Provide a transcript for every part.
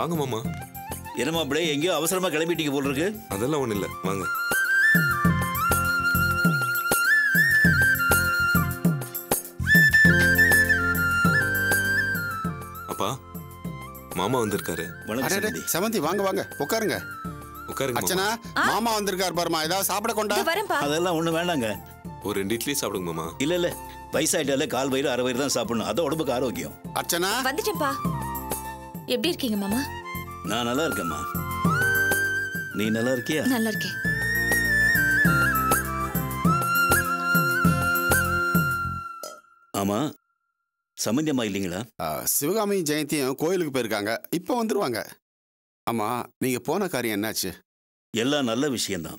வாங்க மாமா என்னம்மா அப்படியே எங்கேயோ அவசரமா கிளம்பிட்டீங்க போல் இருக்கு அதெல்லாம் ஒண்ணும் இல்ல வாங்க அப்பா மாமா வந்திருக்காரு வணக்கம் அடடே, சம்பந்தி செவந்தி வாங்க வாங்க உட்காருங்க உட்காருங்க மாமா. அர்ச்சனா மாமா வந்திருக்காரு பாருமா ஏதாவது சாப்பிட கொண்டா இதோ வரேன்ப்பா அதெல்லாம் ஒண்ணும் வேண்டாங்க ஒரு ரெண்டு இட்லி சாப்பிடுங்க மாமா இல்ல இல்ல வயசாயிட்டாலே கால் வயிறு அரை வயிறு தான் சாப்பிடணும் அதான் உடம்புக்கு ஆரோக்கியம் அர்ச்சனா வந்துட்டேன்ப்பா எப்படி இருக்கீங்க மாமா நான் நல்லா இருக்கேம்மா நீ நல்லா இருக்கியா நல்லா இருக்கேன் ஆமா சம்பந்தி அம்மா இல்லைங்களா ஆ, சிவகாமி ஜெயந்தியும் கோயிலுக்கு போயிருக்காங்க இப்போ வந்துருவாங்க ஆமா நீங்க போன காரியம் என்னாச்சு எல்லாம் நல்ல விஷயம்தான்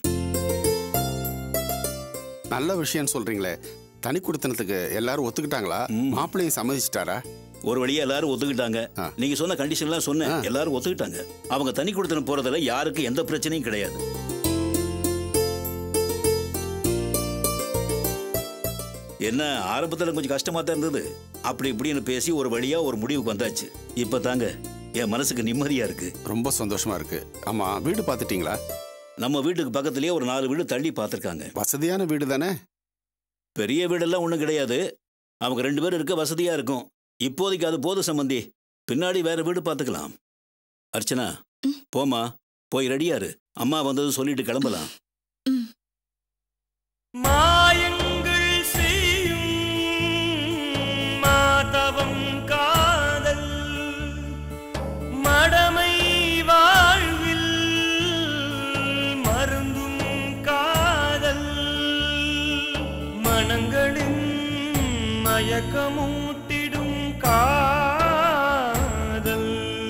நல்ல விஷயம் சொல்றீங்களே தனி குடுத்தனத்துக்கு எல்லாரும் ஒத்துக்கிட்டாங்களா ம். மாப்பிள்ளையும் சம்மதிச்சிட்டாரா ஒரு வழியா எல்லாரும் ஒத்துக்கிட்டாங்க ஆ. நீங்க சொன்ன கண்டிஷன்லாம் சொன்னேன் ஆ. எல்லாரும் ஒத்துக்கிட்டாங்க அவங்க தனி கொடுத்தன போறதுல யாருக்கும் எந்த பிரச்சனையும் கிடையாது என்ன ஆரம்பத்துல கொஞ்சம் கஷ்டமா தான் இருந்தது அப்படி இப்படின்னு பேசி ஒரு வழியா ஒரு முடிவுக்கு வந்தாச்சு இப்ப தாங்க என் மனசுக்கு நிம்மதியா இருக்கு ரொம்ப சந்தோஷமா இருக்கு ஆமா வீடு பார்த்துட்டீங்களா நம்ம வீட்டுக்கு பக்கத்துலயே ஒரு நாலு வீடு தள்ளி பார்த்திருக்காங்க வசதியான வீடு தானே பெரிய வீடெல்லாம் ஒன்றும் கிடையாது அவங்க ரெண்டு பேரும் இருக்க வசதியா இருக்கும் இப்போதைக்கு அது போதும் சம்பந்தி பின்னாடி வேற வீடு பார்த்துக்கலாம் அர்ச்சனா போமா போய் ரெடியாரு அம்மா வந்தது சொல்லிட்டு கிளம்பலாம் ம் மாயங்கள் செய்யும் மாதவம் காதல் மடமை வாழ்வில் மருந்தும் காதல் மனங்களின் மயக்கமூட்டிடும் காதல்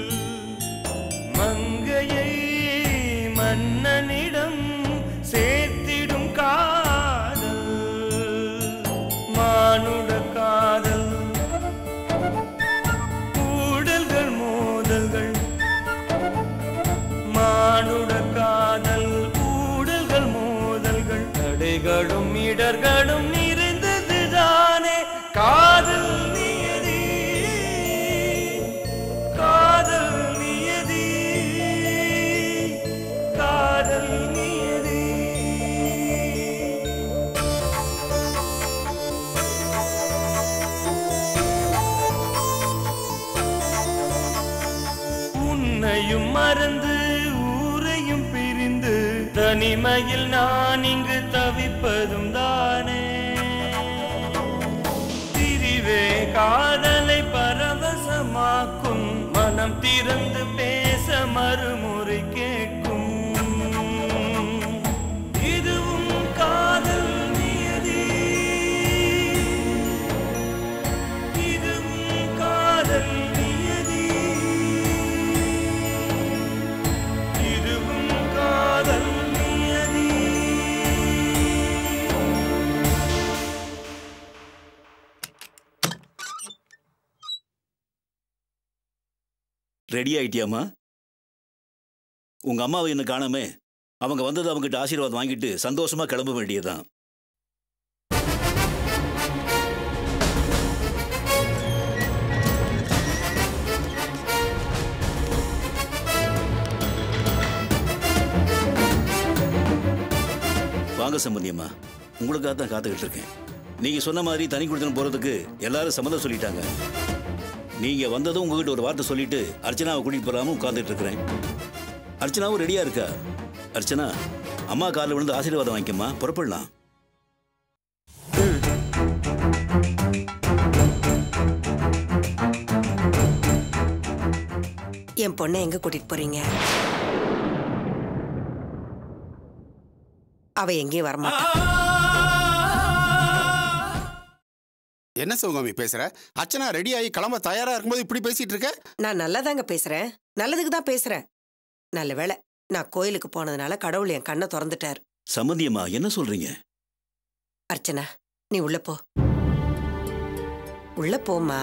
மங்கையை மன்னனிடம் சேர்த்திடும் காதல் மானுட காதல் ஊடல்கள் மோதல்கள் மானுட காதல் ஊடல்கள் மோதல்கள் தடைகளும் இடர்களும் நிறைந்ததுதானே காதல் நியதி காதல் நியதி காதல் நியதி உன்னையும் மறந்து ஊரையும் பிரிந்து தனிமையில் நான் இங்கு தவிப்பதும் தானே திரிவே காதலை பரவசமாக்கும் மனம் திறந்து பேச மறுமுறை கேட்கும் இதுவும் காதல் நியதி இதுவும் காதல் நியதி இதுவும் காதல் நியதி ரெடி ஆயிட்டியாம்மா உங்க அம்மாவை இன்னும் காணாமே அவங்க வந்தது அவங்ககிட்ட ஆசீர்வாதம் வாங்கிட்டு சந்தோஷமா கிளம்ப வேண்டியதுதான் வாங்க சம்பந்தி அம்மா உங்களுக்காக தான் காத்துக்கிட்டு இருக்கேன் நீங்க சொன்ன மாதிரி தனி கொடுத்தன போறதுக்கு எல்லாரும் சம்மதம் சொல்லிட்டாங்க நீங்க வந்ததும் உங்ககிட்ட ஒரு வார்த்தை சொல்லிட்டு அர்ச்சனாவை கூட்டிட்டு போறாம உட்கார்ந்துட்டு இருக்கிறேன் அர்ச்சனாவும் ரெடியா இருக்கா அர்ச்சனா அம்மா காலில் விழுந்து ஆசீர்வாதம் வாங்கிக்கம்மா புறப்படலாம் என் பொண்ணை எங்க கூட்டிட்டு போறீங்க அவ எங்கேயும் வரமாட்டா என்ன சிவகாமி பேசுற அர்ச்சனா ரெடி ஆகி கிளம்ப தயாரா இருக்கும்போது இப்படி பேசிட்டு இருக்க நான் நல்லாதாங்க பேசுறேன் நல்லதுக்கு தான் பேசுறேன் நல்ல வேளை நான் கோயிலுக்கு போனதுனால கடவுள் என் கண்ணை திறந்துட்டார் சம்மந்தி அம்மா என்ன சொல்றீங்க அர்ச்சனா நீ உள்ள போ உள்ள போம்மா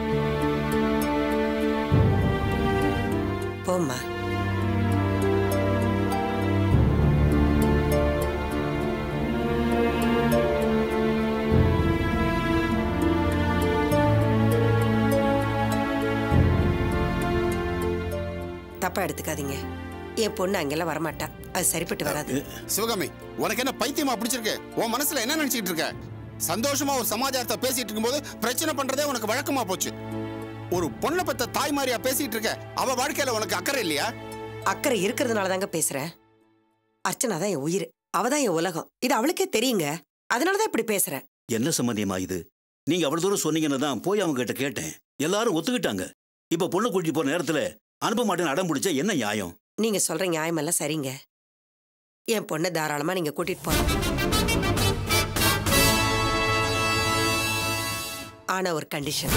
போம்மா தப்பா எடுத்துக்காதீங்க என் பொண்ணு அங்கெல்லாம் வரமாட்டா அது சரிப்பட்டு வராது சிவகாமி உனக்கு என்ன பைத்தியமா பிடிச்சிருக்கு உன் மனசுல என்ன நினைச்சிட்டு இருக்க சந்தோஷமா ஒரு சமாச்சாரத்தை பேசிட்டு இருக்கும்போது பிரச்சனை பண்றதே உனக்கு வழக்கமா போச்சு ஒரு பொண்ணை பத்த தாய் மாதிரியா பேசிட்டு இருக்க அவ வாழ்க்கையில உனக்கு அக்கறை இல்லையா அக்கறை இருக்கிறதுனால தாங்க பேசுறேன் அர்ச்சனா தான் என் உயிர் அவ தான் என் உலகம் இது அவளுக்கே தெரியுங்க அதனாலதான் இப்படி பேசுறேன் என்ன சம்மந்தியமா இது நீங்க அவ்வளவு தூரம் சொன்னீங்கன்னு தான் போய் அவங்க கிட்ட கேட்டேன் எல்லாரும் ஒத்துக்கிட்டாங்க இப்ப பொண்ணு கூட்டிட்டு போற நேரத்துல அனுப்ப மாட்டேன்னு அடம் பிடிச்சா என்ன நியாயம் நீங்க சொல்ற நியாயமெல்லாம் சரிங்க என் பொண்ணை தாராளமா நீங்க கூட்டிட்டு போலாம் ஆனா ஒரு கண்டிஷன்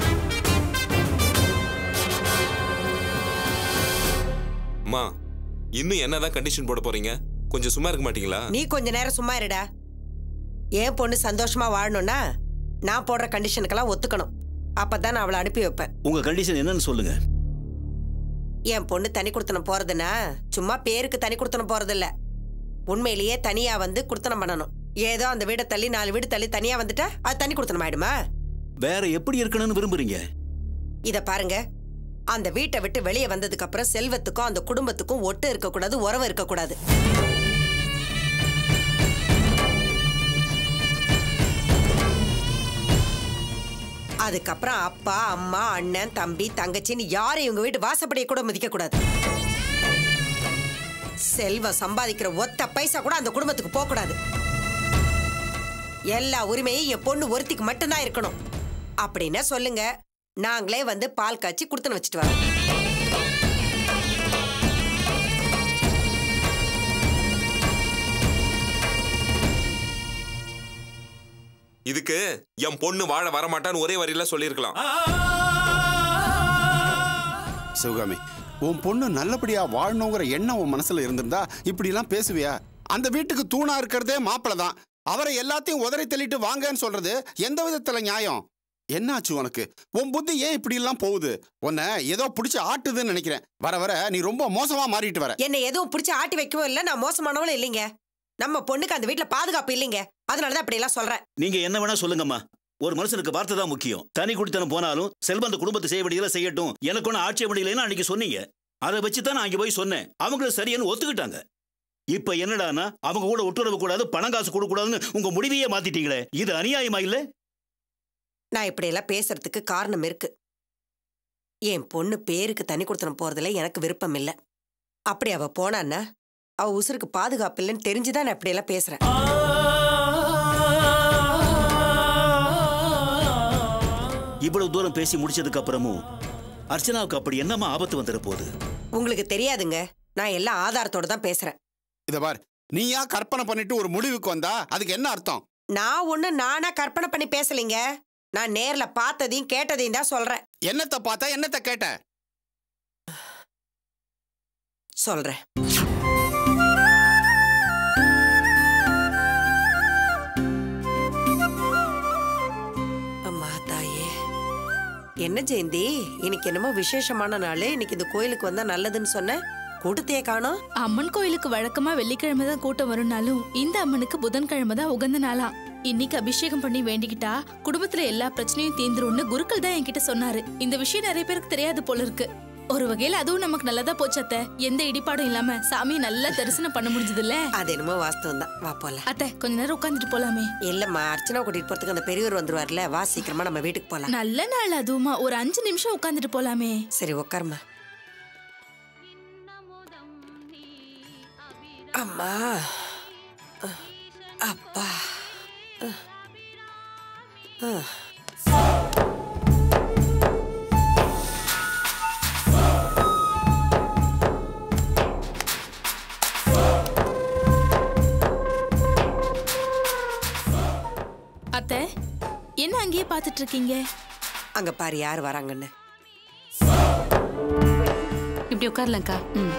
அம்மா இன்னும் என்னதான் கண்டிஷன் போட போறீங்க கொஞ்சம் சும்மா இருக்க மாட்டீங்களா நீ கொஞ்ச நேரம் சும்மா இருடா என் பொண்ணு சந்தோஷமா வாழணும்னா நான் போடுற கண்டிஷனுக்கெல்லாம் ஒத்துக்கணும் அப்பதான் நான் அவளை அனுப்பி வைப்பேன் உங்க கண்டிஷன் என்னன்னு சொல்லுங்க என் பொண்ணு தனி கொடுத்தனம் போறதுன்னா சும்மா பேருக்கு தனி கொடுத்தனம் போறது இல்ல உண்மையிலேயே தனியா வந்து குடுத்தனம் பண்ணணும் ஏதோ அந்த வீடை தள்ளி நாலு வீடு தள்ளி தனியா வந்துட்டா அது தனி கொடுத்தனம் ஆயிடுமா வேற எப்படி இருக்கணும்னு விரும்புறீங்க இத பாருங்க அந்த வீட்டை விட்டு வெளியே வந்ததுக்கு அப்புறம் செல்வத்துக்கும் அந்த குடும்பத்துக்கும் ஒட்டு இருக்கக்கூடாது உறவு இருக்கக்கூடாது அதுக்கப்புறம் அப்பா அம்மா அண்ணன் தம்பி தங்கச்சின்னு யாரையும் இவங்க வீட்டு வாசப்படியை கூட மதிக்க கூடாது செல்வம் சம்பாதிக்கிற ஒத்த பைசா கூட அந்த குடும்பத்துக்கு போக கூடாது எல்லா உரிமையும் என் பொண்ணு ஒருத்திக்கு மட்டும்தான் இருக்கணும் அப்படின்னா சொல்லுங்க நாங்களே வந்து பால் காய்ச்சி குடுத்தன வச்சுட்டு வரோம் இதுக்கு என் பொண்ணு வாழ வரமாட்டான்னு ஒரே வரியில சொல்லியிருக்கலாம் சிவகாமி உன் பொண்ணு நல்லபடியா வாழணுங்கிற எண்ணம் உன் மனசுல இருந்திருந்தா இப்படி எல்லாம் பேசுவியா அந்த வீட்டுக்கு தூணா இருக்கிறதே மாப்பிள தான் அவரை எல்லாத்தையும் உதறி தள்ளிட்டு வாங்கன்னு சொல்றது எந்த விதத்துல நியாயம் என்னாச்சு உனக்கு உன் புத்தி ஏன் இப்படி எல்லாம் போகுது உன்னை ஏதோ பிடிச்சி ஆட்டுதுன்னு நினைக்கிறேன் வர வர நீ ரொம்ப மோசமா மாறிட்டு வர என்னை எதுவும் பிடிச்சி ஆட்டி வைக்கவும் இல்லை நான் மோசமானவளும் இல்லைங்க நம்ம பொண்ணுக்கு அந்த வீட்ல பாதுகாப்பு இல்லைங்க அதனாலதான் அப்படி எல்லாம் சொல்றேன் நீங்க என்ன வேணா சொல்லுங்கம்மா ஒரு மனுஷனுக்கு வார்த்தை தான் முக்கியம் தனி குடித்தனம் போனாலும் செல்வம் அந்த குடும்பத்தை செய்ய வேண்டியதெல்லாம் செய்யட்டும் எனக்கு ஒன்றும் ஆட்சேபம் இல்லைன்னு அன்னைக்கு சொன்னீங்க அதை வச்சு தான் நான் அங்கே போய் சொன்னேன் அவங்களும் சரியான்னு ஒத்துக்கிட்டாங்க இப்ப என்னடான்னா அவங்க கூட ஒட்டுறவு கூடாது பணம் காசு கொடுக்க கூடாதுன்னு உங்க முடிவையே மாத்திட்டீங்களே இது அநியாயமா இல்ல நான் இப்படி எல்லாம் பேசுறதுக்கு காரணம் இருக்கு என் பொண்ணு பேருக்கு தனி கொடுத்தனம் போறதுல எனக்கு விருப்பம் இல்லை அப்படி அவ போனான்னா அவ உசுருக்கு பாதுகாப்பு இல்லைன்னு தெரிஞ்சுதான் நான் இப்படி எல்லாம் பேசுறேன் இவ்வளவு தூரம் பேசி முடிச்சதுக்கு அப்புறமும் அர்ச்சனாவுக்கு அப்படி என்னமா ஆபத்து வந்துட போகுது உங்களுக்கு தெரியாதுங்க நான் எல்லாம் ஆதாரத்தோட தான் பேசுறேன் இத பார் நீயா கற்பனை பண்ணிட்டு ஒரு முடிவுக்கு வந்தா அதுக்கு என்ன அர்த்தம் நான் ஒண்ணு நானா கற்பனை பண்ணி பேசலைங்க நான் நேர்ல பார்த்ததையும் கேட்டதையும் தான் சொல்றேன் என்னத்தை பார்த்தா என்னத்தை கேட்ட சொல்றேன் அம்மா தாயே என்ன ஜெயந்தி இன்னைக்கு என்னமோ விசேஷமான நாள் இன்னைக்கு இந்த கோயிலுக்கு வந்தா நல்லதுன்னு சொன்ன கூட்டத்தையே காணோம் அம்மன் கோயிலுக்கு வழக்கமா வெள்ளிக்கிழமை தான் கூட்டம் வரும்னாலும் இந்த அம்மனுக்கு புதன்கிழமை தான் உகந்த நாளாம் இன்னைக்கு அபிஷேகம் பண்ணி வேண்டிக்கிட்டா குடும்பத்துல எல்லா பிரச்சனையும் தீந்துரும்னு குருக்கள் தான் என்கிட்ட சொன்னாரு இந்த விஷயம் நிறைய பேருக்கு தெரியாது போல இருக்கு ஒரு வகையில அதுவும் நமக்கு நல்லதா போச்சு அத்தை எந்த இடிபாடும் இல்லாம சாமியை நல்லா தரிசனம் பண்ண முடிஞ்சதுல்ல அது என்னமோ வாஸ்தவம் தான் வா போல அத்தை கொஞ்ச நேரம் உட்காந்துட்டு போலாமே இல்லம்மா அர்ச்சனா கூட்டிட்டு போறதுக்கு அந்த பெரியவர் வந்துருவார்ல வா சீக்கிரமா நம்ம வீட்டுக்கு போலாம் நல்ல நாள் அதுவுமா ஒரு அஞ்சு நிமிஷம் உட்காந்துட்டு போலாமே சரி உட்காருமா அம்மா அஹ், அப்பா அஹ், அஹ். அத்தை என்ன அங்கேயே பாத்துட்டு இருக்கீங்க அங்க பாரு யார் வராங்கன்னு இப்படி உட்கார்லக்கா ம்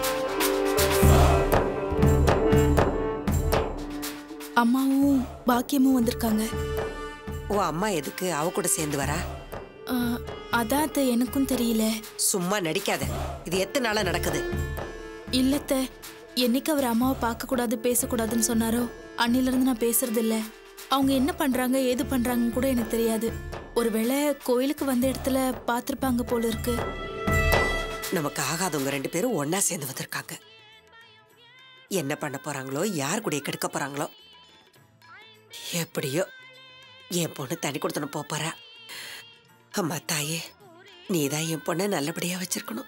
அம்மாவும் பாக்கியமும் வந்திருக்காங்க உன் அம்மா எதுக்கு அவ கூட சேர்ந்து வரா ஆ, அதான் அத்தை எனக்கும் தெரியல சும்மா நடிக்காத இது எத்தனை நாளா நடக்குது இல்லத்த என்னைக்கு அவர் அம்மாவை பார்க்க கூடாது பேசக்கூடாதுன்னு சொன்னாரோ அன்னில இருந்து நான் பேசுறது இல்ல அவங்க என்ன பண்றாங்க ஏது பண்றாங்கன்னு கூட எனக்கு தெரியாது ஒருவேளை கோயிலுக்கு வந்த இடத்துல பார்த்திருப்பாங்க போல இருக்கு நமக்கு ஆகாதவங்க ரெண்டு பேரும் ஒண்ணா சேர்ந்து வந்திருக்காங்க என்ன பண்ண போறாங்களோ யார் கூட கெடுக்க போறாங்களோ எப்படியோ என் பொண்ணு தனி கொடுத்தனும் போறா அம்மா தாயே நீ தான் என் பொண்ணை நல்லபடியா வச்சிருக்கணும்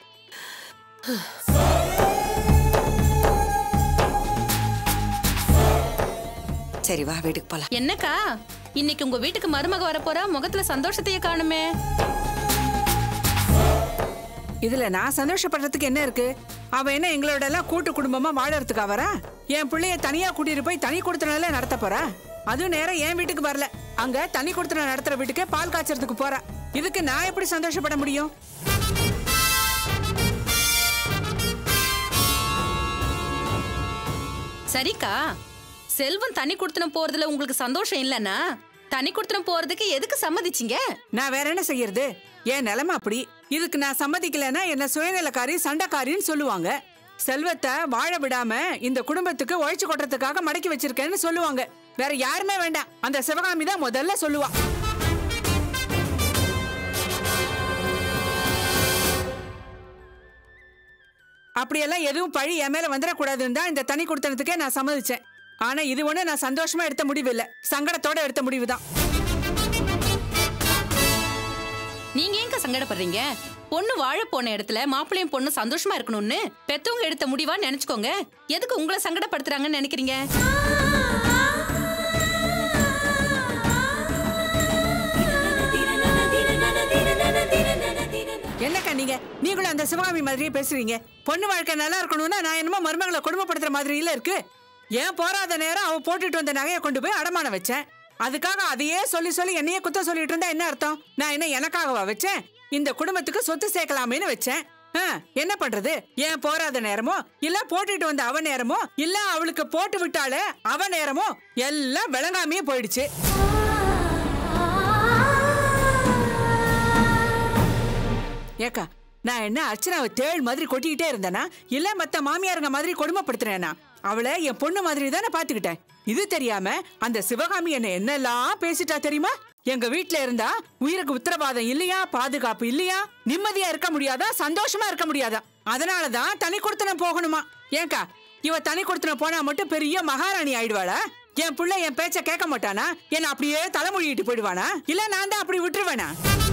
சரி வா வீட்டுக்கு போலாம் என்னக்கா இன்னைக்கு உங்க வீட்டுக்கு மருமக வரப்போறா முகத்துல சந்தோஷத்தையே காணுமே இதுல நான் சந்தோஷப்படுறதுக்கு என்ன இருக்கு அவ என்ன எங்களோட எல்லாம் கூட்டு குடும்பமா வாழறதுக்கா வரா என் பிள்ளைய தனியா கூட்டிட்டு போய் தனி கொடுத்தனால நடத்த போறா அதுவும் நேரம் என் வீட்டுக்கு வரல அங்க தனி கொடுத்தன நடத்துற வீட்டுக்கே பால் காய்ச்சறதுக்கு போறா இதுக்கு நான் எப்படி சந்தோஷப்பட முடியும் சரிக்கா செல்வம் தனி கொடுத்தனம் போறதுல உங்களுக்கு சந்தோஷம் இல்லைன்னா தனி கொடுத்தனம் போறதுக்கு எதுக்கு சம்மதிச்சீங்க நான் வேற என்ன செய்யறது என் நிலைமை அப்படி இதுக்கு நான் சம்மதிக்கலைன்னா என்ன சுயநலக்காரி சண்டைக்காரின்னு சொல்லுவாங்க செல்வத்தை வாழ விடாம இந்த குடும்பத்துக்கு உழைச்சு கொட்டுறதுக்காக மடக்கி வச்சிருக்கேன்னு சொல்லுவாங்க வேற யாருமே வேண்டாம் அந்த சிவகாமி தான் முதல்ல சொல்லுவா அப்படியெல்லாம் எதுவும் பழி என் மேல வந்துடக்கூடாதுன்னு தான் இந்த தனி கொடுத்தனத்துக்கே நான் சம்மதிச்சேன் ஆனா இது ஒண்ணு நான் சந்தோஷமா எடுத்த முடிவு இல்ல சங்கடத்தோட எடுத்த முடிவு தான் நீங்க ஏங்க சங்கடப்படுறீங்க பொண்ணு வாழ போன இடத்துல மாப்பிள்ளையும் பொண்ணு சந்தோஷமா இருக்கணும்னு பெத்தவங்க எடுத்த முடிவா நினைச்சுக்கோங்க எதுக்கு உங்களை சங்கடப்படுத்துறாங்கன்னு நினைக்கிறீங்க என்னக்கா நீங்க நீங்களும் அந்த சிவகாமி மாதிரியே பேசுறீங்க பொண்ணு வாழ்க்கை நல்லா இருக்கணும்னா நான் என்னமோ மருமகளை கொடுமைப்படுத்துற மாதிரியில இருக்கு ஏன் போறாத நேரம் அவ போட்டுட்டு வந்த நகையை கொண்டு போய் அடமானம் வச்சேன் அதுக்காக அதையே சொல்லி சொல்லி என்னையே குத்தம் சொல்லிட்டு இருந்தா என்ன அர்த்தம் நான் என்ன எனக்காகவா வச்சேன் இந்த குடும்பத்துக்கு சொத்து சேர்க்கலாமேன்னு வச்சேன் ஆ, என்ன பண்றது ஏன் போறாத நேரமோ இல்ல போட்டுட்டு வந்த அவ நேரமோ இல்ல அவளுக்கு போட்டு விட்டாலே அவ நேரமோ எல்லாம் விளங்காமையே போயிடுச்சு ஏக்கா நான் என்ன அர்ச்சனாவை தேள் மாதிரி கொட்டிக்கிட்டே இருந்தேனா இல்ல மத்த மாமியாருங்க மாதிரி கொடுமைப்படுத்துறேனா அவளை என் பொண்ணு மாதிரி தானே பாத்துக்கிட்டேன் இது தெரியாம அந்த சிவகாமி என்ன என்னெல்லாம் பேசிட்டா தெரியுமா எங்க வீட்ல இருந்தா உயிருக்கு உத்தரவாதம் இல்லையா பாதுகாப்பு இல்லையா நிம்மதியா இருக்க முடியாதா சந்தோஷமா இருக்க முடியாதா அதனாலதான் தனி கொடுத்தனம் போகணுமா ஏங்கா இவ தனி கொடுத்தனம் போனா மட்டும் பெரிய மகாராணி ஆயிடுவாளா என் புள்ள என் பேச்ச கேட்க மாட்டானா என்ன அப்படியே தலைமொழிட்டு போயிடுவானா இல்ல நான் தான் அப்படி விட்டுருவேனா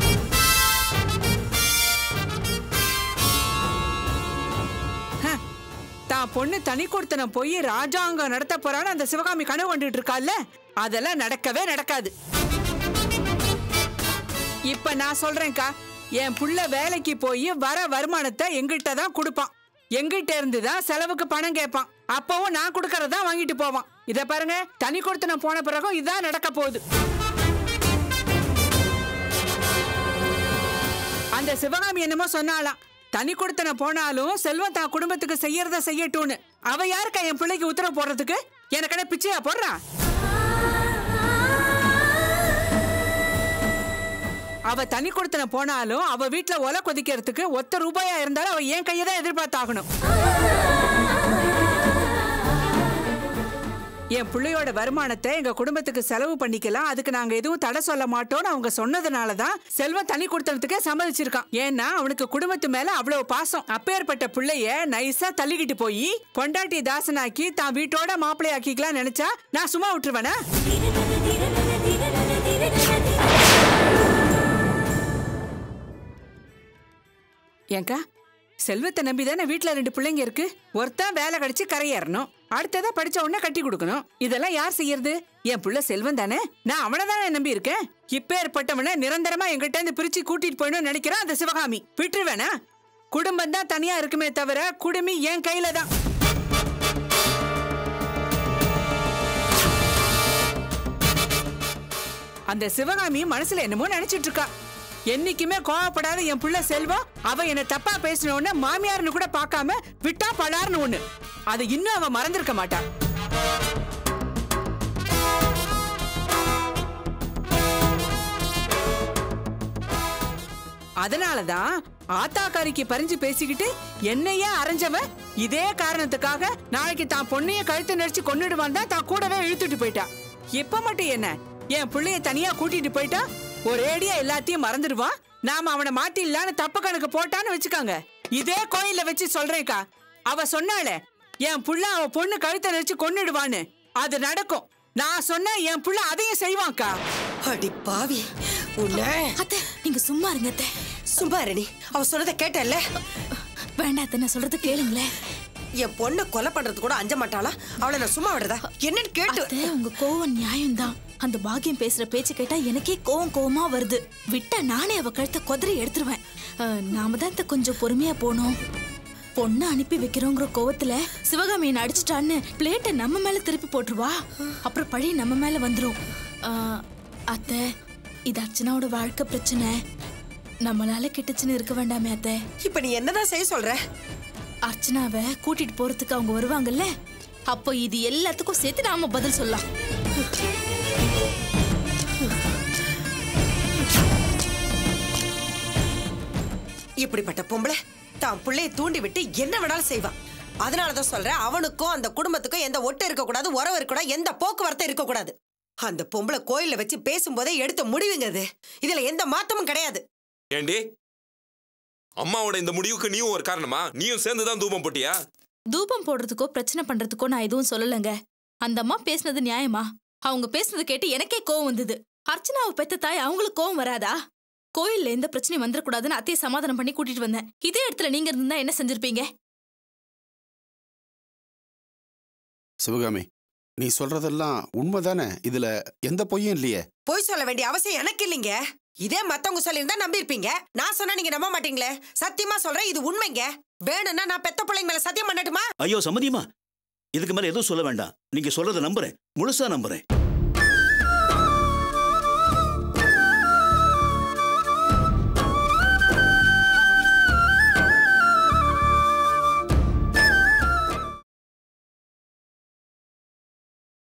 ஹ, தான் பொண்ணு தனி கொடுத்தன போய் ராஜாங்கம் நடத்த போறான்னு அந்த சிவகாமி கனவு கண்டுட்டு இருக்கால்ல அதெல்லாம் நடக்கவே நடக்காது இப்ப நான் சொல்றேன்க்கா என் புள்ள வேலைக்கு போய் வர வருமானத்தை எங்கிட்ட தான் கொடுப்பான் எங்கிட்ட இருந்து தான் செலவுக்கு பணம் கேட்பான் அப்பவும் நான் கொடுக்கறதா வாங்கிட்டு போவான் இத பாருங்க தனி கொடுத்தன போன பிறகும் இதான் நடக்க போகுது அந்த சிவகாமி என்னமோ சொன்னாலாம் தனி கொடுத்தன போனாலும் செல்வம் தான் குடும்பத்துக்கு செய்யறத செய்யட்டும்னு அவ யாருக்கா என் பிள்ளைக்கு உத்தரவு போடுறதுக்கு எனக்கு என்ன பிச்சையா போடுறா அவ தனி கொடுத்தன போனாலும் அவ வீட்ல ஒலை கொதிக்கிறதுக்கு ஒத்த ரூபாயா இருந்தாலும் அவ என் கையை தான் எதிர்பார்த்தாகணும் என் பிள்ளையோட வருமானத்தை எங்க குடும்பத்துக்கு செலவு பண்ணிக்கலாம் அதுக்கு நாங்க எதுவும் தடை சொல்ல மாட்டோம்னு அவங்க சொன்னதுனால தான் செல்வம் தனி கொடுத்தனத்துக்கே சம்மதிச்சிருக்கான் ஏன்னா அவனுக்கு குடும்பத்து மேல அவ்வளவு பாசம் அப்பேற்பட்ட பிள்ளைய நைஸா தள்ளிக்கிட்டு போய் பொண்டாட்டி தாசனாக்கி தான் வீட்டோட மாப்பிள்ளை ஆக்கிக்கலாம் நினைச்சா நான் சும்மா விட்டுருவேனா ஏங்கா செல்வத்தை நம்பி தானே வீட்டுல ரெண்டு பிள்ளைங்க இருக்கு ஒருத்தன் வேலை கிடைச்சு கரையேறணும் அடுத்ததா படிச்ச உடனே கட்டி கொடுக்கணும் இதெல்லாம் யார் செய்யறது என் புள்ள செல்வம் தானே நான் அவனை தானே நம்பி இருக்கேன் இப்ப ஏற்பட்டவனை நிரந்தரமா எங்கிட்ட இருந்து பிரிச்சு கூட்டிட்டு போயிடணும்னு நினைக்கிறான் அந்த சிவகாமி விட்டுருவேனா குடும்பம் தான் தனியா இருக்குமே தவிர குடுமி என் கையில தான் அந்த சிவகாமி மனசுல என்னமோ நினைச்சிட்டு இருக்கா என்னைக்குமே கோவப்படாத என் புள்ள செல்வம் அவ என்ன தப்பா பேசின உடனே மாமியார்னு கூட பார்க்காம விட்டா பலார்னு ஒண்ணு அதை இன்னும் அவ மறந்திருக்க மாட்டா அதனாலதான் ஆத்தாக்காரிக்கு பறிஞ்சு பேசிக்கிட்டு என்னையே அரைஞ்சவன் இதே காரணத்துக்காக நாளைக்கு தான் பொண்ணைய கழுத்து நெரிச்சு கொன்னுடுவான் தான் தான் கூடவே இழுத்துட்டு போயிட்டா இப்ப மட்டும் என்ன என் புள்ளைய தனியா கூட்டிட்டு போயிட்டா ஒரேடியா எல்லாத்தையும் மறந்துடுவான் நாம அவனை மாட்டிடலான்னு தப்பு கணக்கு போட்டான்னு வச்சுக்காங்க இதே கோயில்ல வச்சு சொல்றேன்க்கா அவ சொன்னாளே என் புள்ள அவ பொண்ணு கழுத்தை நெரிச்சு கொன்னுடுவான்னு அது நடக்கும் நான் சொன்னா என் புள்ள அதையும் செய்வான்க்கா அடி பாவி உன்னை அத்தை நீங்க சும்மா இருங்க அத்தை சும்மா இரு நீ அவ சொன்னதை கேட்டல்ல வேண்டாம் அத்தை நான் சொல்றது கேளுங்களேன் என் பொண்ணை கொலை பண்றது கூட அஞ்ச மாட்டாளா அவளை நான் சும்மா விடுறதா என்னன்னு கேட்டு அத்தை உங்க கோவம் நியாயம்தான் அந்த பாக்கியம் பேசுற பேச்சு கேட்டா எனக்கே கோவம் கோவமா வருது விட்டா நானே அவ கழுத்தை குதறி எடுத்துருவேன் அஹ், நாம தான் அத்தை கொஞ்சம் பொறுமையா போனோம் பொண்ணு அனுப்பி வைக்கிறோங்கிற கோவத்துல சிவகாமியை அடிச்சிட்டான்னு பிளேட்டை நம்ம மேல திருப்பி போட்டுருவா அப்புறம் பழி நம்ம மேல வந்துரும் அஹ், அத்தை இது அர்ச்சனாவோட வாழ்க்கை பிரச்சனை நம்மளால கிட்டுச்சுன்னு இருக்க வேண்டாமே அத்தை இப்ப நீ என்னதான் செய்ய சொல்ற அர்ச்சனாவை கூட்டிட்டு போறதுக்கு அவங்க வருவாங்கல்ல அப்போ இது எல்லாத்துக்கும் சேர்த்து நாம பதில் சொல்லலாம் இப்படிப்பட்ட பொம்பளை தான் பிள்ளைய தூண்டி விட்டு என்ன வேணாலும் செய்வான் அதனாலதான் சொல்றேன் அவனுக்கும் அந்த குடும்பத்துக்கும் எந்த ஒட்டு இருக்கக்கூடாது உறவு இருக்கக்கூடாது எந்த போக்குவரத்து இருக்கக்கூடாது அந்த பொம்பளை கோயில்ல வச்சு பேசும்போதே எடுத்த முடிவுங்க அது இதுல எந்த மாற்றமும் கிடையாது ஏண்டி அம்மாவோட இந்த முடிவுக்கு நீயும் ஒரு காரணமா நீயும் சேர்ந்து தான் தூபம் போட்டியா தூபம் போடுறதுக்கோ பிரச்சனை பண்றதுக்கோ நான் எதுவும் சொல்லலைங்க அந்த அம்மா பேசுனது நியாயமா அவங்க பேசுனது கேட்டு எனக்கே கோவம் வந்தது அர்ச்சனாவை பெத்த தாய் அவங்களுக்கு கோவம் வராதா கோயில்ல எந்த பிரச்சனையும் வந்துடக்கூடாதுன்னு அத்தையை சமாதானம் பண்ணி கூட்டிட்டு வந்தேன் இதே இடத்துல நீங்க இருந்தா என்ன செஞ்சிருப்பீங்க சிவகாமி நீ சொல்றதெல்லாம் உண்மைதானே இதுல எந்த பொய்யும் இல்லையே பொய் சொல்ல வேண்டிய அவசியம் எனக்கு இல்லைங்க இதே மத்தவங்க சொல்லியிருந்தா நம்பியிருப்பீங்க நான் சொன்னா நீங்க நம்ப மாட்டீங்களே சத்தியமா சொல்றேன் இது உண்மைங்க வேணும்னா நான் பெத்த பிள்ளைங்க மேல சத்தியம் பண்ணட்டுமா ஐயோ சம்மதியமா இதுக்கு மேல எதுவும் சொல்ல வேண்டாம் நீங்க சொல்றதை நம்புறேன் முழுசா நம்புறேன்